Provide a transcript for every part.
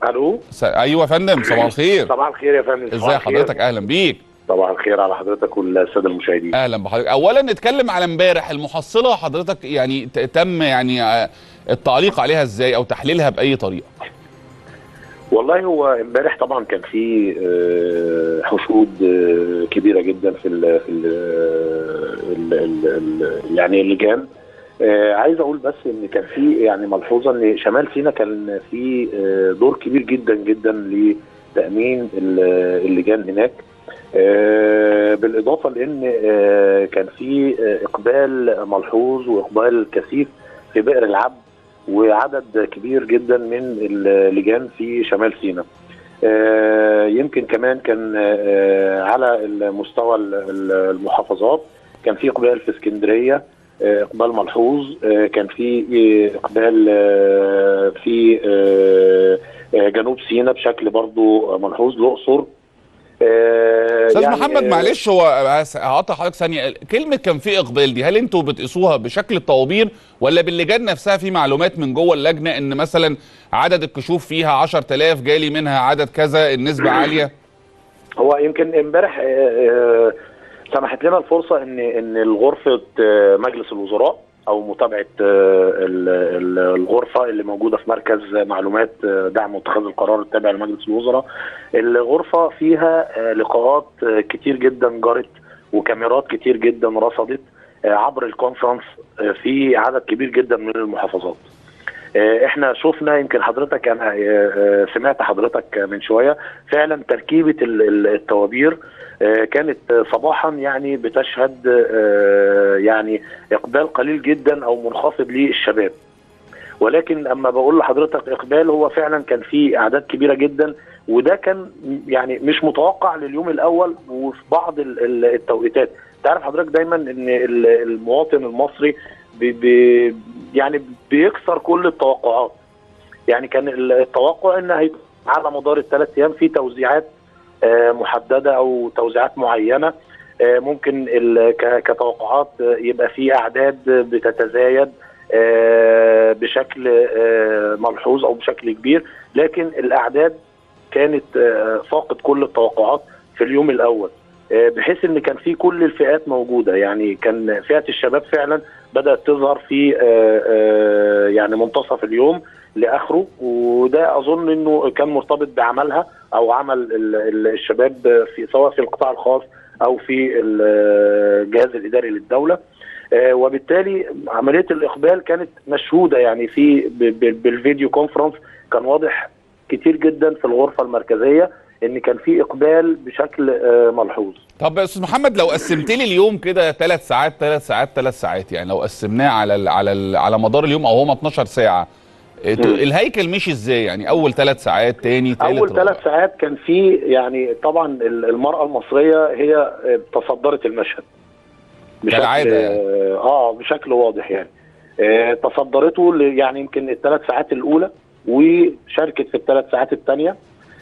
الو س... ايوه يا فندم صباح الخير صباح الخير يا فندم صباح ازي الخير. حضرتك اهلا بيك صباح الخير على حضرتك والساده المشاهدين اهلا بحضرتك اولا نتكلم على امبارح المحصله حضرتك يعني ت- تم يعني آه، التعليق عليها ازاي او تحليلها باي طريقه والله هو امبارح طبعا كان في آه، حشود آه، كبيره جدا في ال في ال ال ال ال يعني اللجان آه، عايز اقول بس ان كان في يعني ملحوظه ان شمال سيناء كان في آه، دور كبير جدا جدا لتامين ال- اللجان هناك آه، بالاضافه لان آه، كان في آه، اقبال ملحوظ واقبال كثيف في بئر العبد وعدد كبير جدا من اللجان في شمال سيناء آه، يمكن كمان كان آه، على المستوى ال- ال- المحافظات كان في اقبال في اسكندريه آه، اقبال ملحوظ آه، كان في آه، اقبال آه، في آه، آه، جنوب سيناء بشكل برضو ملحوظ الاقصر آه، استاذ يعني، محمد آه، معلش هو بس هقطع حضرتك ثانيه كلمه كان في اقبال دي هل انتوا بتقيسوها بشكل الطوابير ولا باللجان نفسها في معلومات من جوه اللجنه ان مثلا عدد الكشوف فيها 10000 جالي منها عدد كذا النسبه عاليه هو يمكن امبارح آه، آه، سمحت لنا الفرصه ان ان الغرفه آه، مجلس الوزراء او متابعه آه، ال- ال- الغرفه اللي موجوده في مركز معلومات آه، دعم واتخاذ القرار التابع لمجلس الوزراء الغرفه فيها آه، لقاءات آه، كتير جدا جرت وكاميرات كتير جدا رصدت آه، عبر الكونفرنس آه، في عدد كبير جدا من المحافظات آه، احنا شفنا يمكن حضرتك انا آه، آه، سمعت حضرتك من شويه فعلا تركيبه ال- ال- الطوابير آه، كانت آه، صباحا يعني بتشهد آه، يعني اقبال قليل جدا او منخفض للشباب ولكن اما بقول لحضرتك اقبال هو فعلا كان في اعداد كبيره جدا وده كان يعني مش متوقع لليوم الاول وفي بعض ال- ال- التوقيتات تعرف حضرتك دايما ان ال- المواطن المصري بي بي يعني بيكسر كل التوقعات يعني كان التوقع ان هيبقى على مدار الثلاث ايام في توزيعات آه، محدده او توزيعات معينه آه، ممكن ال- ك- كتوقعات آه، يبقى في اعداد بتتزايد آه، بشكل آه، ملحوظ او بشكل كبير لكن الاعداد كانت آه، فاقت كل التوقعات في اليوم الاول آه، بحيث ان كان في كل الفئات موجوده يعني كان فئه الشباب فعلا بدات تظهر في آه، آه، يعني منتصف اليوم لاخره وده اظن انه كان مرتبط بعملها او عمل ال- ال- الشباب في سواء في القطاع الخاص او في الجهاز الاداري للدوله آه، وبالتالي عمليه الاقبال كانت مشهوده يعني في ب- ب- بالفيديو كونفرنس كان واضح كتير جدا في الغرفه المركزيه ان كان في اقبال بشكل آه، ملحوظ طب يا استاذ محمد لو قسمت لي اليوم كده ثلاث ساعات ثلاث ساعات ثلاث ساعات يعني لو قسمناه على ال على ال على مدار اليوم او هم 12 ساعه إيه، مم. الهيكل مشي ازاي يعني اول ثلاث ساعات تاني تالت اول رابع؟ ثلاث ساعات كان في يعني طبعا ال- المراه المصريه هي آه، تصدرت المشهد بشكل كالعادة يعني. اه آه، بشكل واضح يعني آه، تصدرته ل- يعني يمكن الثلاث ساعات الاولى وشاركت في الثلاث ساعات الثانيه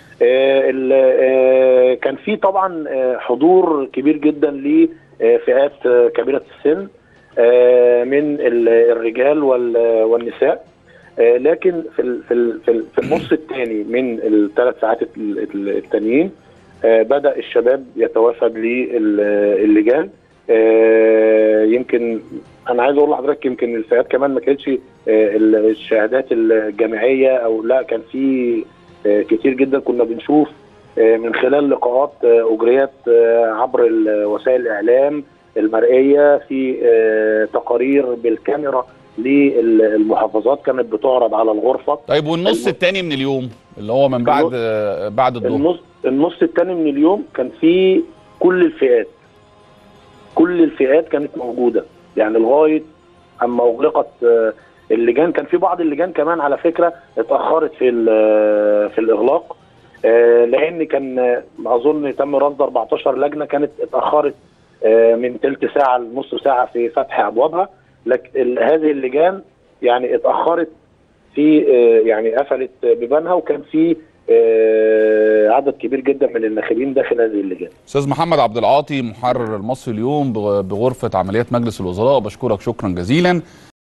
كان في طبعا آه، حضور كبير جدا لفئات آه، كبيره السن آه، من ال- الرجال وال- والنساء آه، لكن في ال- في ال- في ال- في النص الثاني من الثلاث ساعات ال- ال- التانيين آه، بدا الشباب يتوافد للجان آه، يمكن انا عايز اقول لحضرتك يمكن الفئات كمان ما كانتش آه، الشهادات الجامعيه او لا كان في آه، كتير جدا كنا بنشوف آه، من خلال لقاءات آه، اجريت آه، عبر ال- وسائل الاعلام المرئيه في آه، تقارير بالكاميرا للمحافظات كانت بتعرض على الغرفه طيب والنص الم- التاني من اليوم اللي هو من بعد آه، بعد الظهر النص النص الثاني من اليوم كان في كل الفئات كل الفئات كانت موجوده يعني لغايه اما اغلقت آه، اللجان كان في بعض اللجان كمان على فكره اتاخرت في ال- في الاغلاق آه، لان كان آه، اظن تم رصد 14 لجنه كانت اتاخرت آه، من تلت ساعه لنص ساعه في فتح ابوابها لكن هذه اللجان يعني اتاخرت في آه، يعني قفلت بيبانها وكان في آه، عدد كبير جدا من الناخبين داخل هذه اللجان استاذ محمد عبد العاطي محرر المصري اليوم بغ- بغرفه عمليات مجلس الوزراء بشكرك شكرا جزيلا